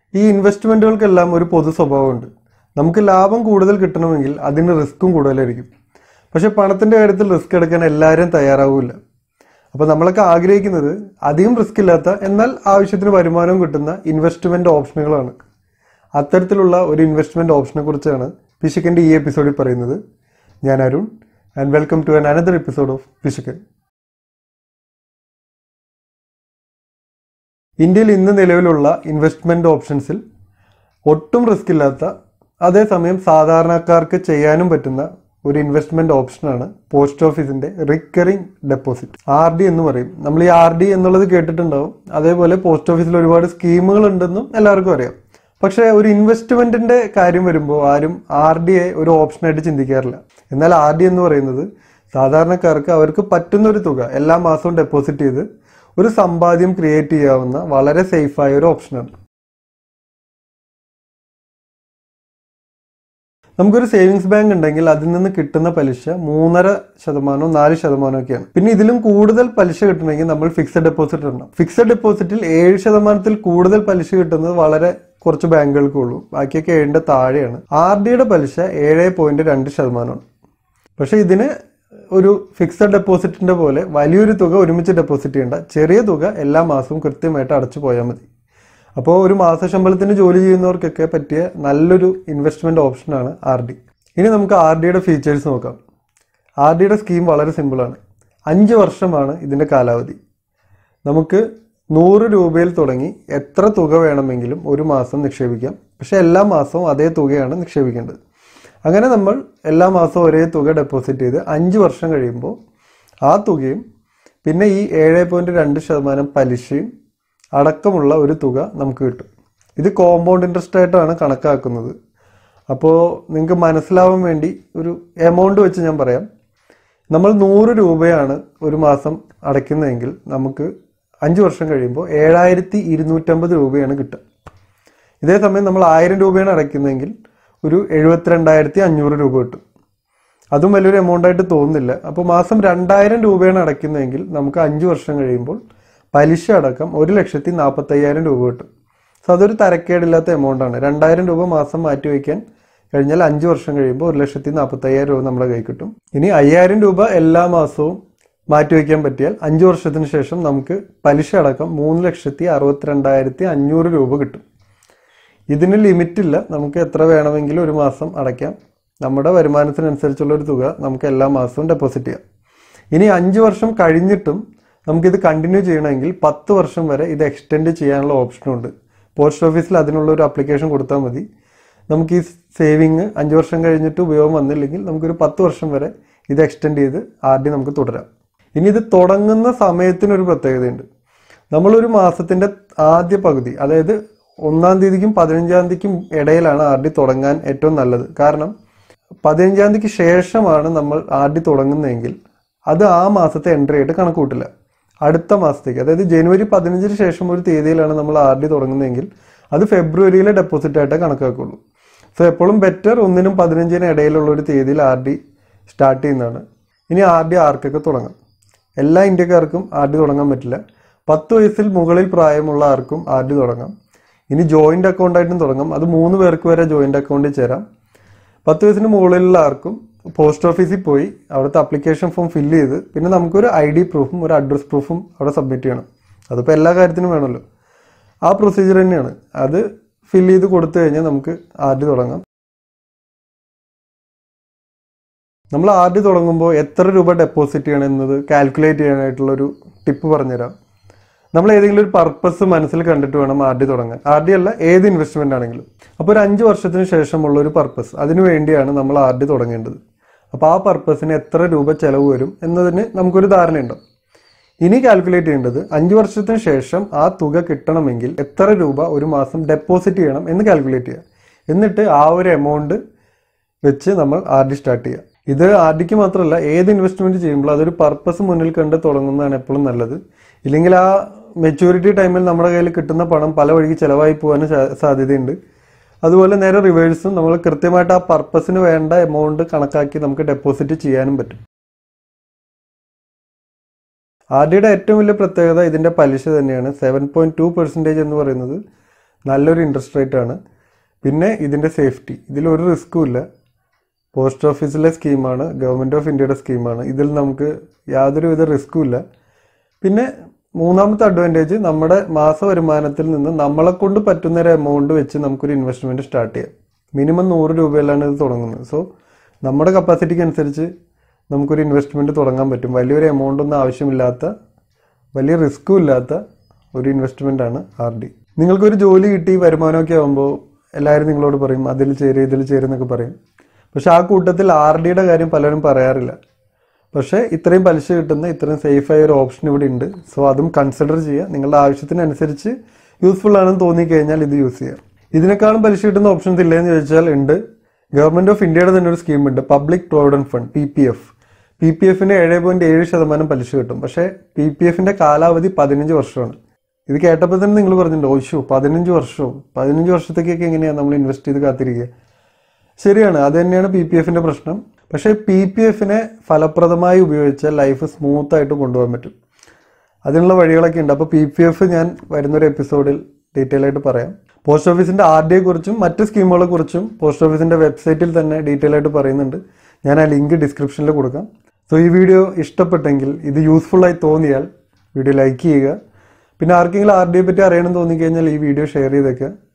ഈ ഇൻവെസ്റ്റ്മെൻറ്റുകൾക്കെല്ലാം ഒരു പൊതു സ്വഭാവമുണ്ട് നമുക്ക് ലാഭം കൂടുതൽ കിട്ടണമെങ്കിൽ അതിന് റിസ്ക്കും കൂടുതലായിരിക്കും പക്ഷെ പണത്തിൻ്റെ കാര്യത്തിൽ റിസ്ക് എടുക്കാൻ എല്ലാവരും തയ്യാറാവില്ല അപ്പോൾ നമ്മളൊക്കെ ആഗ്രഹിക്കുന്നത് അധികം റിസ്ക് ഇല്ലാത്ത എന്നാൽ ആവശ്യത്തിന് വരുമാനവും കിട്ടുന്ന ഇൻവെസ്റ്റ്മെൻറ്റ് ഓപ്ഷനുകളാണ് അത്തരത്തിലുള്ള ഒരു ഇൻവെസ്റ്റ്മെൻറ്റ് ഓപ്ഷനെ കുറിച്ചാണ് പിശുക്കൻ്റെ ഈ എപ്പിസോഡിൽ പറയുന്നത് ഞാൻ Arun and welcome to an another episode of Pishukkan ഇന്ത്യയിൽ ഇന്ന് നിലവിലുള്ള ഇൻവെസ്റ്റ്മെൻറ്റ് ഓപ്ഷൻസിൽ ഒട്ടും റിസ്ക് ഇല്ലാത്ത അതേസമയം സാധാരണക്കാർക്ക് ചെയ്യാനും പറ്റുന്ന ഒരു ഇൻവെസ്റ്റ്മെൻറ്റ് ഓപ്ഷനാണ് പോസ്റ്റ് ഓഫീസിൻ്റെ റിക്കറിംഗ് ഡെപ്പോസിറ്റ് ആർ ഡി എന്ന് പറയും നമ്മൾ ഈ ആർ ഡി എന്നുള്ളത് കേട്ടിട്ടുണ്ടാവും അതേപോലെ പോസ്റ്റ് ഓഫീസിൽ ഒരുപാട് സ്കീമുകൾ ഉണ്ടെന്നും എല്ലാവർക്കും അറിയാം പക്ഷേ ഒരു ഇൻവെസ്റ്റ്മെൻറ്റിൻ്റെ കാര്യം വരുമ്പോൾ ആരും ആർ ഡിയെ ഒരു ഓപ്ഷനായിട്ട് ചിന്തിക്കാറില്ല എന്നാൽ ആർ ഡി എന്ന് പറയുന്നത് സാധാരണക്കാർക്ക് അവർക്ക് പറ്റുന്ന ഒരു തുക എല്ലാ മാസവും ഡെപ്പോസിറ്റ് ചെയ്ത് ഒരു സമ്പാദ്യം ക്രിയേറ്റ് ചെയ്യാവുന്ന വളരെ സേഫായ ഒരു ഓപ്ഷനാണ് നമുക്കൊരു സേവിങ്സ് ബാങ്ക് ഉണ്ടെങ്കിൽ അതിൽ നിന്ന് കിട്ടുന്ന പലിശ മൂന്നര ശതമാനമോ നാല് ശതമാനമോ ഒക്കെയാണ് പിന്നെ ഇതിലും കൂടുതൽ പലിശ കിട്ടണമെങ്കിൽ നമ്മൾ ഫിക്സഡ് ഡെപ്പോസിറ്റ് ഇടണം ഫിക്സഡ് ഡെപ്പോസിറ്റിൽ ഏഴ് ശതമാനത്തിൽ കൂടുതൽ പലിശ കിട്ടുന്നത് വളരെ കുറച്ച് ബാങ്കുകൾക്കേ ഉള്ളൂ ബാക്കിയൊക്കെ ഏഴിൻ്റെ താഴെയാണ് ആർ ഡിയുടെ പലിശ ഏഴ് പോയിന്റ് രണ്ട് ശതമാനമാണ് പക്ഷെ ഇതിന് ഒരു ഫിക്സഡ് ഡെപ്പോസിറ്റിന്റെ പോലെ വലിയൊരു തുക ഒരുമിച്ച് ഡെപ്പോസിറ്റ് ചെയ്യേണ്ട ചെറിയ തുക എല്ലാ മാസവും കൃത്യമായിട്ട് അടച്ചു പോയാൽ മതി അപ്പോൾ ഒരു മാസ ശമ്പളത്തിന് ജോലി ചെയ്യുന്നവർക്കൊക്കെ പറ്റിയ നല്ലൊരു ഇൻവെസ്റ്റ്മെന്റ് ഓപ്ഷനാണ് ആർ ഡി ഇനി നമുക്ക് ആർ ഡിയുടെ ഫീച്ചേഴ്സ് നോക്കാം ആർ ഡിയുടെ സ്കീം വളരെ സിമ്പിളാണ് അഞ്ച് വർഷമാണ് ഇതിൻ്റെ കാലാവധി നമുക്ക് നൂറ് രൂപയിൽ തുടങ്ങി എത്ര തുക വേണമെങ്കിലും ഒരു മാസം നിക്ഷേപിക്കാം പക്ഷെ എല്ലാ മാസവും അതേ തുകയാണ് നിക്ഷേപിക്കേണ്ടത് അങ്ങനെ നമ്മൾ എല്ലാ മാസവും ഒരേ തുക ഡെപ്പോസിറ്റ് ചെയ്ത് അഞ്ച് വർഷം കഴിയുമ്പോൾ ആ തുകയും പിന്നെ ഈ ഏഴ് പോയിൻറ്റ് രണ്ട് ശതമാനം പലിശയും അടക്കമുള്ള ഒരു തുക നമുക്ക് കിട്ടും ഇത് കോമ്പൗണ്ട് ഇൻട്രസ്റ്റ് ആയിട്ടാണ് കണക്കാക്കുന്നത് അപ്പോൾ നിങ്ങൾക്ക് മനസ്സിലാവാൻ വേണ്ടി ഒരു എമൗണ്ട് വെച്ച് ഞാൻ പറയാം നമ്മൾ നൂറ് രൂപയാണ് ഒരു മാസം അടയ്ക്കുന്നതെങ്കിൽ നമുക്ക് അഞ്ച് വർഷം കഴിയുമ്പോൾ ഏഴായിരത്തി ഇരുന്നൂറ്റമ്പത് രൂപയാണ് കിട്ടുക ഇതേ സമയം നമ്മൾ ആയിരം രൂപയാണ് അടയ്ക്കുന്നതെങ്കിൽ ഒരു എഴുപത്തിരണ്ടായിരത്തി അഞ്ഞൂറ് രൂപ കിട്ടും അതും വലിയൊരു എമൗണ്ട് ആയിട്ട് തോന്നുന്നില്ല അപ്പോൾ മാസം രണ്ടായിരം രൂപയാണ് അടയ്ക്കുന്നതെങ്കിൽ നമുക്ക് അഞ്ച് വർഷം കഴിയുമ്പോൾ പലിശ അടക്കം ഒരു ലക്ഷത്തി നാൽപ്പത്തയ്യായിരം രൂപ കിട്ടും സോ അതൊരു തരക്കേടില്ലാത്ത എമൗണ്ട് ആണ് രണ്ടായിരം രൂപ മാസം മാറ്റി വയ്ക്കാൻ കഴിഞ്ഞാൽ അഞ്ച് വർഷം കഴിയുമ്പോൾ ഒരു ലക്ഷത്തി നാൽപ്പത്തയ്യായിരം രൂപ നമ്മുടെ കൈ കിട്ടും ഇനി അയ്യായിരം രൂപ എല്ലാ മാസവും മാറ്റി വയ്ക്കാൻ പറ്റിയാൽ അഞ്ച് വർഷത്തിന് ശേഷം നമുക്ക് പലിശ അടക്കം മൂന്ന് ലക്ഷത്തി അറുപത്തിരണ്ടായിരത്തി അഞ്ഞൂറ് രൂപ കിട്ടും ഇതിന് ലിമിറ്റ് ഇല്ല നമുക്ക് എത്ര വേണമെങ്കിലും ഒരു മാസം അടയ്ക്കാം നമ്മുടെ വരുമാനത്തിനനുസരിച്ചുള്ള ഒരു തുക നമുക്ക് എല്ലാ മാസവും ഡെപ്പോസിറ്റ് ചെയ്യാം ഇനി അഞ്ച് വർഷം കഴിഞ്ഞിട്ടും നമുക്കിത് കണ്ടിന്യൂ ചെയ്യണമെങ്കിൽ പത്ത് വർഷം വരെ ഇത് എക്സ്റ്റെൻഡ് ചെയ്യാനുള്ള ഓപ്ഷനുണ്ട് പോസ്റ്റ് ഓഫീസിൽ അതിനുള്ള ഒരു ആപ്ലിക്കേഷൻ കൊടുത്താൽ മതി നമുക്ക് ഈ സേവിങ് അഞ്ച് വർഷം കഴിഞ്ഞിട്ട് ഉപയോഗം വന്നില്ലെങ്കിൽ നമുക്കൊരു പത്ത് വർഷം വരെ ഇത് എക്സ്റ്റെൻഡ് ചെയ്ത് ആർ ഡി നമുക്ക് തുടരാം ഇനി ഇത് തുടങ്ങുന്ന സമയത്തിനൊരു പ്രത്യേകതയുണ്ട് നമ്മളൊരു മാസത്തിന്റെ ആദ്യ പകുതി അതായത് ഒന്നാം തീയതിക്കും പതിനഞ്ചാം തീയതിക്കും ഇടയിലാണ് ആർ ഡി തുടങ്ങാൻ ഏറ്റവും നല്ലത് കാരണം പതിനഞ്ചാം തീയതിക്ക് ശേഷമാണ് നമ്മൾ ആർ ഡി തുടങ്ങുന്നതെങ്കിൽ അത് ആ മാസത്തെ എൻട്രി ആയിട്ട് കണക്ക് കൂട്ടില്ല അടുത്ത മാസത്തേക്ക് അതായത് ജനുവരി പതിനഞ്ചിന് ശേഷം ഒരു തീയതിയിലാണ് നമ്മൾ ആർ ഡി തുടങ്ങുന്നതെങ്കിൽ അത് ഫെബ്രുവരിയിലെ ഡെപ്പോസിറ്റ് ആയിട്ടേ കണക്കാക്കുള്ളൂ സോ എപ്പോഴും ബെറ്റർ ഒന്നിനും പതിനഞ്ചിനും ഇടയിലുള്ള ഒരു തീയതിയിൽ ആർ ഡി സ്റ്റാർട്ട് ചെയ്യുന്നതാണ് ഇനി ആർ ഡി ആർക്കൊക്കെ തുടങ്ങാം എല്ലാ ഇന്ത്യക്കാർക്കും ആർ ഡി തുടങ്ങാൻ പറ്റില്ല പത്ത് വയസ്സിൽ മുകളിൽ പ്രായമുള്ള ആർക്കും ആർ ഡി തുടങ്ങാം ഇനി ജോയിന്റ് അക്കൗണ്ടായിട്ടും തുടങ്ങാം അത് മൂന്ന് പേർക്ക് വരെ ജോയിന്റ് അക്കൗണ്ടിൽ ചേരാം പത്ത് വയസ്സിന് മുകളിലുള്ള ആർക്കും പോസ്റ്റ് ഓഫീസിൽ പോയി അവിടുത്തെ അപ്ലിക്കേഷൻ ഫോം ഫില്ല് ചെയ്ത് പിന്നെ നമുക്കൊരു ഐ ഡി പ്രൂഫും ഒരു അഡ്രസ് പ്രൂഫും അവിടെ സബ്മിറ്റ് ചെയ്യണം അതിപ്പോൾ എല്ലാ കാര്യത്തിനും വേണമല്ലോ ആ പ്രൊസീജിയർ തന്നെയാണ് അത് ഫില്ല് ചെയ്ത് കൊടുത്തു കഴിഞ്ഞാൽ നമുക്ക് ആർ ഡി തുടങ്ങാം നമ്മൾ ആർ ഡി തുടങ്ങുമ്പോൾ എത്ര രൂപ ഡെപ്പോസിറ്റ് ചെയ്യണം എന്നത് കാൽക്കുലേറ്റ് ചെയ്യാനായിട്ടുള്ള ഒരു ടിപ്പ് പറഞ്ഞുതരാം നമ്മൾ ഏതെങ്കിലും ഒരു പർപ്പസ് മനസ്സിൽ കണ്ടിട്ട് വേണം ആർ ഡി തുടങ്ങാൻ ആർ ഡി അല്ല ഏത് ഇൻവെസ്റ്റ്മെന്റ് ആണെങ്കിലും അപ്പോൾ ഒരു അഞ്ച് വർഷത്തിന് ശേഷമുള്ള ഒരു പർപ്പസ് അതിനു വേണ്ടിയാണ് നമ്മൾ ആർ ഡി തുടങ്ങേണ്ടത് അപ്പോൾ ആ പർപ്പസിന് എത്ര രൂപ ചെലവ് വരും എന്നതിന് നമുക്കൊരു ധാരണയുണ്ടാവും ഇനി കാൽക്കുലേറ്റ് ചെയ്യേണ്ടത് അഞ്ച് വർഷത്തിന് ശേഷം ആ തുക കിട്ടണമെങ്കിൽ എത്ര രൂപ ഒരു മാസം ഡെപ്പോസിറ്റ് ചെയ്യണം എന്ന് കാൽക്കുലേറ്റ് ചെയ്യുക എന്നിട്ട് ആ ഒരു എമൗണ്ട് വെച്ച് നമ്മൾ ആർ ഡി സ്റ്റാർട്ട് ചെയ്യുക ഇത് ആർ ഡിക്ക് മാത്രമല്ല ഏത് ഇൻവെസ്റ്റ്മെന്റ് ചെയ്യുമ്പോൾ അതൊരു പർപ്പസ് മുന്നിൽ കണ്ട് തുടങ്ങുന്നതാണ് എപ്പോഴും നല്ലത് ഇല്ലെങ്കിൽ ആ മെച്യൂരിറ്റി ടൈമിൽ നമ്മുടെ കയ്യിൽ കിട്ടുന്ന പണം പല വഴിക്ക് ചിലവായി പോകാനും സാ- സാധ്യതയുണ്ട് അതുപോലെ നേരെ റിവേഴ്സും നമ്മൾ കൃത്യമായിട്ട് ആ പർപ്പസിന് വേണ്ട എമൗണ്ട് കണക്കാക്കി നമുക്ക് ഡെപ്പോസിറ്റ് ചെയ്യാനും പറ്റും ആർ ഡിയുടെ ഏറ്റവും വലിയ പ്രത്യേകത ഇതിന്റെ പലിശ തന്നെയാണ് സെവൻ പോയിന്റ് ടു പെർസെൻറ്റേജ് എന്ന് പറയുന്നത് നല്ലൊരു ഇൻട്രസ്റ്റ് റേറ്റ് ആണ് പിന്നെ ഇതിൻ്റെ സേഫ്റ്റി ഇതിൽ ഒരു റിസ്ക്കും ഇല്ല പോസ്റ്റ് ഓഫീസിലെ സ്കീമാണ് ഗവൺമെൻറ് ഓഫ് ഇന്ത്യയുടെ സ്കീമാണ് ഇതിൽ നമുക്ക് യാതൊരുവിധ റിസ്ക്കും ഇല്ല പിന്നെ മൂന്നാമത്തെ അഡ്വാൻറ്റേജ് നമ്മുടെ മാസ വരുമാനത്തിൽ നിന്ന് നമ്മളെ കൊണ്ട് പറ്റുന്ന ഒരു എമൗണ്ട് വെച്ച് നമുക്കൊരു ഇൻവെസ്റ്റ്മെൻറ്റ് സ്റ്റാർട്ട് ചെയ്യാം മിനിമം നൂറ് രൂപയിലാണ് ഇത് തുടങ്ങുന്നത് സോ നമ്മുടെ കപ്പാസിറ്റിക്ക് അനുസരിച്ച് നമുക്കൊരു ഇൻവെസ്റ്റ്മെൻറ്റ് തുടങ്ങാൻ പറ്റും വലിയൊരു എമൗണ്ട് ഒന്നും ആവശ്യമില്ലാത്ത വലിയ റിസ്ക്കും ഇല്ലാത്ത ഒരു ഇൻവെസ്റ്റ്മെൻ്റ് ആണ് ആർ ഡി നിങ്ങൾക്കൊരു ജോലി കിട്ടി വരുമാനമൊക്കെ ആകുമ്പോൾ എല്ലാവരും നിങ്ങളോട് പറയും അതിൽ ചേര് ഇതിൽ ചേരുന്നൊക്കെ പറയും പക്ഷെ ആ കൂട്ടത്തിൽ ആർ ഡിയുടെ കാര്യം പലരും പറയാറില്ല പക്ഷേ ഇത്രയും പലിശ കിട്ടുന്ന ഇത്രയും സേഫായ ഒരു ഓപ്ഷൻ ഇവിടെ ഉണ്ട് സോ അതും കൺസിഡർ ചെയ്യുക നിങ്ങളുടെ ആവശ്യത്തിനനുസരിച്ച് യൂസ്ഫുൾ ആണെന്ന് തോന്നിക്കഴിഞ്ഞാൽ ഇത് യൂസ് ചെയ്യാം ഇതിനേക്കാളും പലിശ കിട്ടുന്ന ഓപ്ഷൻസ് ഇല്ലയെന്ന് ചോദിച്ചാൽ ഉണ്ട് ഗവൺമെന്റ് ഓഫ് ഇന്ത്യയുടെ തന്നെ ഒരു സ്കീം ഉണ്ട് public provident fund P P F P P എഫിന് ഏഴ് പോയിന്റ് ഏഴ് ശതമാനം പലിശ കിട്ടും പക്ഷേ പി പി എഫിന്റെ കാലാവധി പതിനഞ്ച് വർഷമാണ് ഇത് കേട്ടപ്പോൾ തന്നെ നിങ്ങൾ പറഞ്ഞിട്ടുണ്ട് ഓശോ പതിനഞ്ച് വർഷവും പതിനഞ്ച് വർഷത്തേക്കൊക്കെ എങ്ങനെയാണ് നമ്മൾ ഇൻവെസ്റ്റ് ചെയ്ത് കാത്തിരിക്കുക ശരിയാണ് അത് തന്നെയാണ് പി പി എഫിന്റെ പ്രശ്നം പക്ഷേ പി പി എഫിനെ ഫലപ്രദമായി ഉപയോഗിച്ചാൽ ലൈഫ് സ്മൂത്ത് ആയിട്ട് കൊണ്ടുപോകാൻ പറ്റും അതിനുള്ള വഴികളൊക്കെ ഉണ്ട് അപ്പോൾ പി പി എഫ് ഞാൻ വരുന്നൊരു എപ്പിസോഡിൽ ഡീറ്റെയിൽ ആയിട്ട് പറയാം പോസ്റ്റ് ഓഫീസിന്റെ ആർ ഡിയെ കുറിച്ചും മറ്റ് സ്കീമുകളെ കുറിച്ചും പോസ്റ്റ് ഓഫീസിന്റെ വെബ്സൈറ്റിൽ തന്നെ ഡീറ്റെയിൽ ആയിട്ട് പറയുന്നുണ്ട് ഞാൻ ആ ലിങ്ക് ഡിസ്ക്രിപ്ഷനിൽ കൊടുക്കാം സോ ഈ വീഡിയോ ഇഷ്ടപ്പെട്ടെങ്കിൽ ഇത് യൂസ്ഫുൾ ആയി തോന്നിയാൽ വീഡിയോ ലൈക്ക് ചെയ്യുക പിന്നെ ആർക്കെങ്കിലും ആർ ഡിയെ പറ്റി അറിയണം തോന്നിക്കഴിഞ്ഞാൽ ഈ വീഡിയോ ഷെയർ ചെയ്തേക്കുക